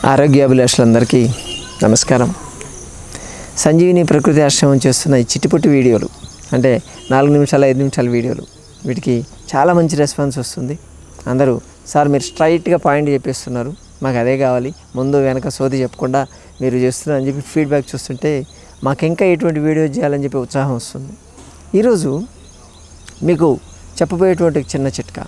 ఆరోగ్యాభిలాషులందరికీ నమస్కారం సంజీవిని ప్రకృతి ఆశ్రమం చేస్తున్న ఈ చిట్టుపుట్టి వీడియోలు అంటే నాలుగు నిమిషాల ఐదు నిమిషాల వీడియోలు వీటికి చాలా మంచి రెస్పాన్స్ వస్తుంది అందరూ సార్ మీరు స్ట్రైట్గా పాయింట్ చెప్పేస్తున్నారు మాకు అదే కావాలి ముందు వెనక సోది చెప్పకుండా మీరు చేస్తున్నారని చెప్పి ఫీడ్బ్యాక్ చూస్తుంటే మాకు ఇంకా ఎటువంటి వీడియో చేయాలని చెప్పి ఉత్సాహం వస్తుంది ఈరోజు మీకు చెప్పబోయేటువంటి చిన్న చిట్కా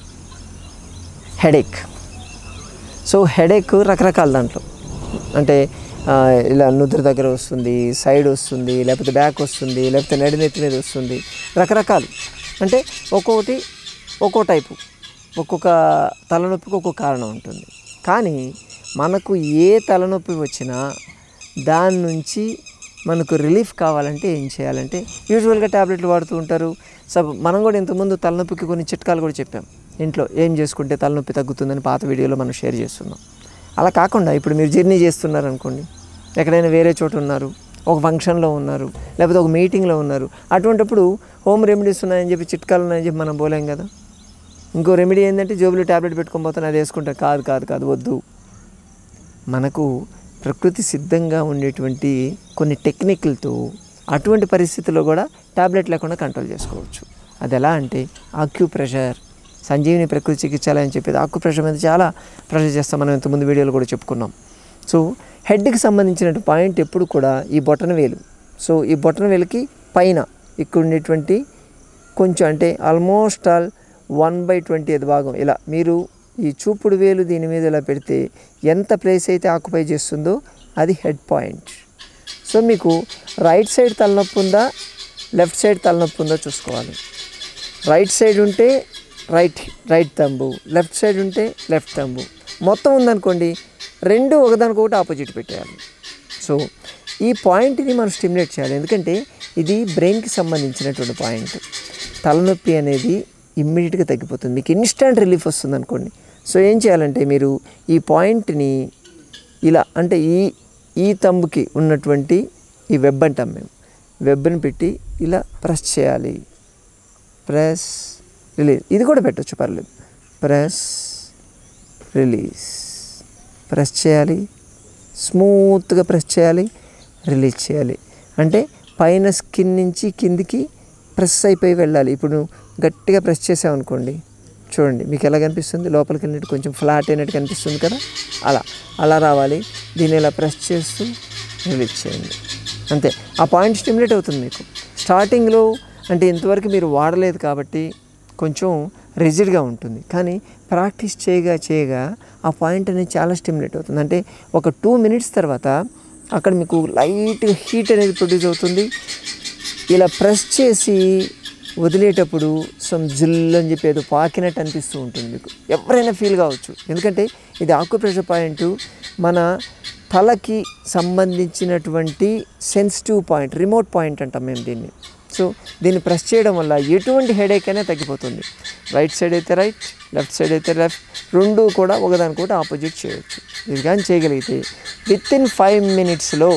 హెడేక్ సో హెడేక్ రకరకాల దాంట్లో అంటే ఆ, ఇలా నుదురు దగ్గర వస్తుంది సైడ్ వస్తుంది లేకపోతే బ్యాక్ వస్తుంది లేకపోతే నడినెత్తి మీద వస్తుంది రకరకాలు అంటే ఒక్కొక్కటి ఒక్కో టైపు ఒక్కొక్క తలనొప్పికి ఒక్కొక్క కారణం ఉంటుంది కానీ మనకు ఏ తలనొప్పి వచ్చినా దాని నుంచి మనకు రిలీఫ్ కావాలంటే ఏం చేయాలంటే యూజువల్గా ట్యాబ్లెట్లు వాడుతూ ఉంటారు సబ్ మనం కూడా ఇంతకుముందు తలనొప్పికి కొన్ని చిట్కాలు కూడా చెప్పాం ఇంట్లో ఏం చేసుకుంటే తలనొప్పి తగ్గుతుందని పాత వీడియోలో మనం షేర్ చేస్తున్నాం అలా కాకుండా ఇప్పుడు మీరు జర్నీ చేస్తున్నారు అనుకోండి ఎక్కడైనా వేరే చోట ఉన్నారు ఒక ఫంక్షన్లో ఉన్నారు లేకపోతే ఒక మీటింగ్లో ఉన్నారు అటువంటిప్పుడు హోమ్ రెమెడీస్ ఉన్నాయని చెప్పి చిట్కాలు ఉన్నాయని చెప్పి మనం పోలేం కదా ఇంకో రెమెడీ ఏంటంటే జోబులో ట్యాబ్లెట్ పెట్టుకొని పోతాను అది వేసుకుంటాను కాదు కాదు కాదు వద్దు మనకు ప్రకృతి సిద్ధంగా ఉండేటువంటి కొన్ని టెక్నిక్లతో అటువంటి పరిస్థితుల్లో కూడా టాబ్లెట్ లేకుండా కంట్రోల్ చేసుకోవచ్చు అది ఎలా అంటే ఆక్యుప్రెషర్ సంజీవిని ప్రకృతి చికిత్సాలయం చెప్పేది ఆక్యుప్రెషర్ మీద చాలా ప్రెషర్ చేస్తాం మనం ఇంతకుముందు వీడియోలో కూడా చెప్పుకున్నాం సో హెడ్కి సంబంధించిన పాయింట్ ఎప్పుడు కూడా ఈ బొటన వేలు సో ఈ బొటన వేలుకి పైన ఇక్కడ ఉండేటువంటి కొంచెం అంటే almost all one by twenty ఐదు భాగం ఇలా మీరు ఈ చూపుడు వేలు దీని మీద ఇలా పెడితే ఎంత ప్లేస్ అయితే ఆక్యుపై చేస్తుందో అది హెడ్ పాయింట్ సో మీకు రైట్ సైడ్ తలనొప్పి ఉందా లెఫ్ట్ సైడ్ తలనొప్పి ఉందో చూసుకోవాలి రైట్ సైడ్ ఉంటే right right thumb left side ఉంటే లెఫ్ట్ తంబు మొత్తం ఉందనుకోండి రెండు ఒకదానికొకటి ఆపోజిట్ పెట్టేయాలి సో ఈ పాయింట్ని మనం స్టిమ్యులేట్ చేయాలి ఎందుకంటే ఇది బ్రెయిన్కి సంబంధించినటువంటి పాయింట్ తలనొప్పి అనేది ఇమ్మీడియట్గా తగ్గిపోతుంది మీకు ఇన్స్టెంట్ రిలీఫ్ వస్తుంది అనుకోండి సో ఏం చేయాలంటే మీరు ఈ పాయింట్ని ఇలా అంటే ఈ ఈ తంబుకి ఉన్నటువంటి ఈ వెబ్ అంటాం మేము వెబ్ని పెట్టి ఇలా ప్రెస్ చేయాలి ప్రెస్ రిలీజ్ ఇది కూడా పెట్టచ్చు పర్లేదు ప్రెస్ రిలీజ్ ప్రెస్ చేయాలి స్మూత్గా ప్రెస్ చేయాలి రిలీజ్ చేయాలి అంటే పైన స్కిన్ నుంచి కిందికి ప్రెస్ అయిపోయి వెళ్ళాలి ఇప్పుడు గట్టిగా ప్రెస్ చేసామనుకోండి చూడండి మీకు ఎలా కనిపిస్తుంది లోపలికి వెళ్ళినట్టు కొంచెం ఫ్లాట్ అయినట్టు కనిపిస్తుంది కదా అలా అలా రావాలి దీన్ని ఇలా ప్రెస్ చేస్తూ రిలీజ్ చేయండి అంతే ఆ పాయింట్ స్టిమ్యులేట్ అవుతుంది మీకు స్టార్టింగ్లో అంటే ఇంతవరకు మీరు వాడలేదు కాబట్టి కొంచెం రిజిడ్గా ఉంటుంది కానీ ప్రాక్టీస్ చేయగా చేయగా ఆ పాయింట్ అనేది చాలా స్టిమ్యులేట్ అవుతుంది అంటే ఒక టూ మినిట్స్ తర్వాత అక్కడ మీకు లైట్గా హీట్ అనేది ప్రొడ్యూస్ అవుతుంది ఇలా ప్రెస్ చేసి వదిలేటప్పుడు సమ్ జిల్ అని చెప్పి ఏదో పాకినట్టు అనిపిస్తూ ఉంటుంది మీకు ఎవరైనా ఫీల్ కావచ్చు ఎందుకంటే ఇది ఆక్యుప్రెషర్ పాయింట్ మన తలకి సంబంధించినటువంటి సెన్సిటివ్ పాయింట్ రిమోట్ పాయింట్ అంటాం మేము దీన్ని సో దీన్ని ప్రెస్ చేయడం వల్ల ఎటువంటి హెడేక్ అయినా తగ్గిపోతుంది రైట్ సైడ్ అయితే రైట్ లెఫ్ట్ సైడ్ అయితే లెఫ్ట్ రెండు కూడా ఒకదానికొకటి ఆపోజిట్ చేయవచ్చు ఇది కానీ చేయగలిగితే విత్ ఇన్ ఫైవ్ మినిట్స్లో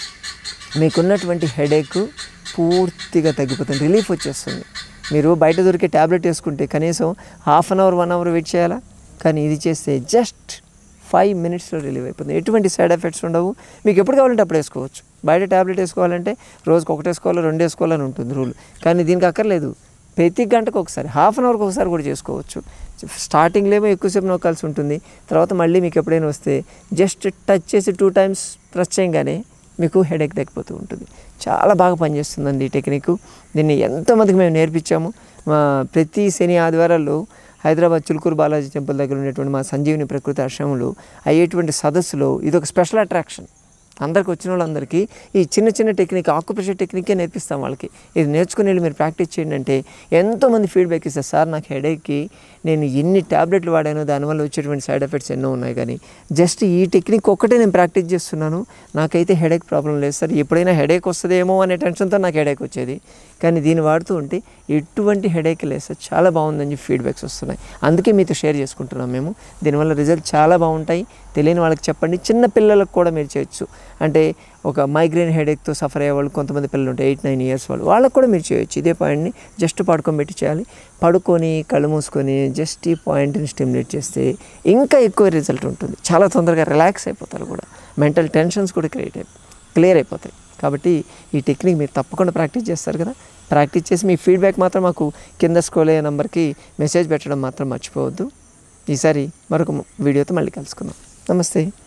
మీకున్నటువంటి హెడేక్ పూర్తిగా తగ్గిపోతుంది రిలీఫ్ వచ్చేస్తుంది మీరు బయట దొరికే ట్యాబ్లెట్ వేసుకుంటే కనీసం half an hour one hour wait చేయాలా కానీ ఇది చేస్తే జస్ట్ ఫైవ్ మినిట్స్లో రిలీవ్ అయిపోతుంది ఎటువంటి సైడ్ ఎఫెక్ట్స్ ఉండవు మీకు ఎప్పుడు కావాలంటే అప్పుడు వేసుకోవచ్చు బయట ట్యాబ్లెట్ వేసుకోవాలంటే రోజుకి ఒకటి వేసుకోవాలి రెండు వేసుకోవాలని ఉంటుంది రూల్ కానీ దీనికి అక్కర్లేదు ప్రతి గంటకు ఒకసారి హాఫ్ అన్ అవర్కి ఒకసారి కూడా చేసుకోవచ్చు స్టార్టింగ్లో ఏమో ఎక్కువసేపు నొక్కాల్సి ఉంటుంది తర్వాత మళ్ళీ మీకు ఎప్పుడైనా వస్తే జస్ట్ టచ్ చేసి టూ టైమ్స్ ప్రెస్ చేయగానే మీకు హెడేక్ తగ్గిపోతూ ఉంటుంది చాలా బాగా పనిచేస్తుందండి ఈ టెక్నిక్ దీన్ని ఎంతమందికి మేము నేర్పించాము మా ప్రతి శని ఆదివారాల్లో హైదరాబాద్ చిలుకూరు బాలాజీ టెంపుల్ దగ్గర ఉండేటువంటి మా సంజీవిని ప్రకృతి ఆశ్రమంలో అయ్యేటువంటి సదస్సులో ఇది ఒక స్పెషల్ అట్రాక్షన్ అందరికి వచ్చిన వాళ్ళందరికీ ఈ చిన్న చిన్న టెక్నిక్ ఆక్యుప్రెషర్ టెక్నికే నేర్పిస్తాం వాళ్ళకి ఇది నేర్చుకుని వెళ్ళి మీరు ప్రాక్టీస్ చేయండి అంటే ఎంతోమంది ఫీడ్బ్యాక్ ఇస్తారు సార్ నాకు హెడేక్కి నేను ఎన్ని ట్యాబ్లెట్లు వాడానో దానివల్ల వచ్చేటువంటి సైడ్ ఎఫెక్ట్స్ ఎన్నో ఉన్నాయి కానీ జస్ట్ ఈ టెక్నిక్ ఒక్కటే నేను ప్రాక్టీస్ చేస్తున్నాను నాకైతే హెడేక్ ప్రాబ్లం లేదు సార్ ఎప్పుడైనా హెడేక్ వస్తుందేమో అనే టెన్షన్తో నాకు హెడేక్ వచ్చేది కానీ దీన్ని వాడుతూ ఉంటే ఎటువంటి హెడేక్ లేదు సార్ చాలా బాగుందని చెప్పి ఫీడ్బ్యాక్స్ వస్తున్నాయి అందుకే మీతో షేర్ చేసుకుంటున్నాం మేము దీనివల్ల రిజల్ట్ చాలా బాగుంటాయి తెలియని వాళ్ళకి చెప్పండి చిన్న పిల్లలకు కూడా మీరు చేయొచ్చు అంటే ఒక మైగ్రేన్ హెడేక్తో సఫర్ అయ్యే వాళ్ళు కొంతమంది పిల్లలు ఉంటాయి ఎయిట్ నైన్ ఇయర్స్ వాళ్ళు వాళ్ళకు కూడా మీరు చేయొచ్చు ఇదే పాయింట్ని జస్ట్ పడుకోబెట్టి చేయాలి పడుకొని కళ్ళు మూసుకొని జస్ట్ ఈ పాయింట్ని స్టిమ్యులేట్ చేస్తే ఇంకా ఎక్కువ రిజల్ట్ ఉంటుంది చాలా తొందరగా రిలాక్స్ అయిపోతారు కూడా మెంటల్ టెన్షన్స్ కూడా క్రియేట్ అయిపోయి క్లియర్ అయిపోతాయి కాబట్టి ఈ టెక్నిక్ మీరు తప్పకుండా ప్రాక్టీస్ చేస్తారు కదా ప్రాక్టీస్ చేసి మీ ఫీడ్బ్యాక్ మాత్రం మాకు కింద స్క్రోల్ అయ్యే నెంబర్కి మెసేజ్ పెట్టడం మాత్రం మర్చిపోవద్దు ఈసారి మరొక వీడియోతో మళ్ళీ కలుసుకుందాం నమస్తే